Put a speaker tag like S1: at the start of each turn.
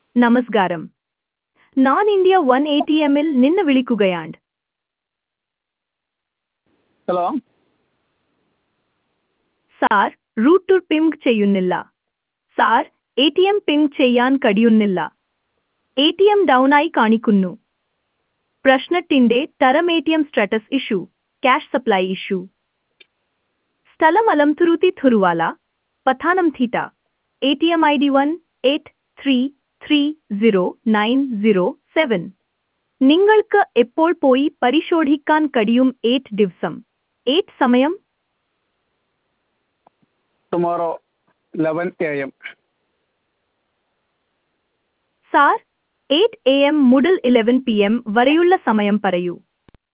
S1: നമസ്കാരം ഞാൻ India one A T എമ്മിൽ നിന്ന് വിളിക്കുകയാണ്
S2: ഹലോ
S1: സാർ റൂട്ട് പിങ് ചെയ്യുന്നില്ല sir A T M ping ചെയ്യാൻ കഴിയുന്നില്ല എ ടി എം ഡൗൺ ആയി കാണിക്കുന്നു പ്രശ്നത്തിന്റെ തരം A T M status issue cash supply issue സ്ഥലം Alamthuruthy Thiruvalla Pathanamthitta A T M I D one eight three three zero nine zero seven നിങ്ങൾക്ക് എപ്പോൾ പോയി പരിശോധിക്കാൻ കഴിയും ഏറ്റ് ദിവസം ഏറ്റ് സമയം
S2: tomorrow eleven A M
S1: sir eight A M മുതൽ ഇലവൻ പി എം വരെയുള്ള സമയം പറയൂ